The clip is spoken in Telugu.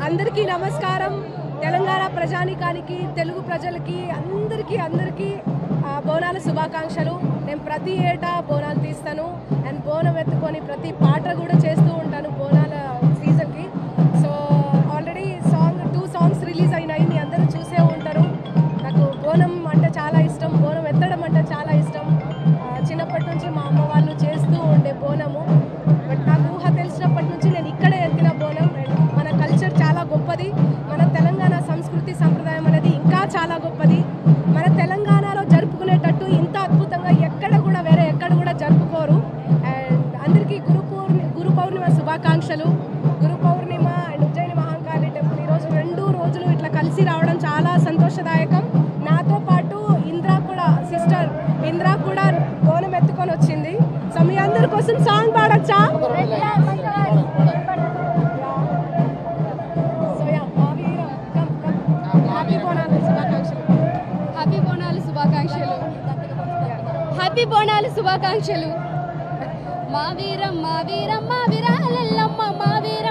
అందరికీ నమస్కారం తెలంగాణ ప్రజానికానికి తెలుగు ప్రజలకి అందరికీ అందరికీ ఆ, బోనాల శుభాకాంక్షలు నేను ప్రతి ఏటా బోనాలు తీస్తాను అండ్ బోనం ఎత్తుకొని ప్రతి పాట కూడా చేస్తూ ఉంటాను బోనాల సీజన్కి so already song two songs release అయినాయి మీ అందరూ చూసే ఉంటారు నాకు బోనం అంటే చాలా ఇష్టం బోనం ఎత్తడం అంటే చాలా ఇష్టం ఆ, చిన్నప్పటి నుంచి మా అమ్మ వాళ్ళు చేస్తూ ఉండే బోనము బట్ నాకు ఊహ తెలిసినప్పటి నుంచి నేను ఇక్కడే ఎత్తిన బోనం అండ్ మన కల్చర్ చాలా గొప్పది మన తెలంగాణ సంస్కృతి సంప్రదాయం అనేది ఇంకా చాలా గొప్పది మన తెలంగాణలో జరుపుకునేటట్టు ఇంత అద్భుతంగా ఎక్కడ కూడా వేరే ఎక్కడ కూడా జరుపుకోరు అండ్ అందరికీ గురు పౌర్ణి గురు పౌర్ణిమ శుభాకాంక్షలు గురు పౌర్ణిమ అండ్ ఉజ్జయిని మహాకాళి టెంపుల్ ఈరోజు రెండు రోజులు ఇట్లా కలిసి రావడం చాలా సంతోషదాయకం నాతో పాటు ఇంద్ర కూడా సిస్టర్ ఇంద్ర కూడా బోనం ఎత్తుకొని వచ్చింది సో మీ అందరి కోసం సాంగ్ పాడొచ్చా సో యా మావీరం కమ్ కమ్ హ్యాపీ బోనాలు శుభాకాంక్షలు హ్యాపీ బోనాలు శుభాకాంక్షలు హ్యాపీ బోనాలు శుభాకాంక్షలు మా వీరం మా వీరం మా వీరాలెల్లమ్మ మా వీర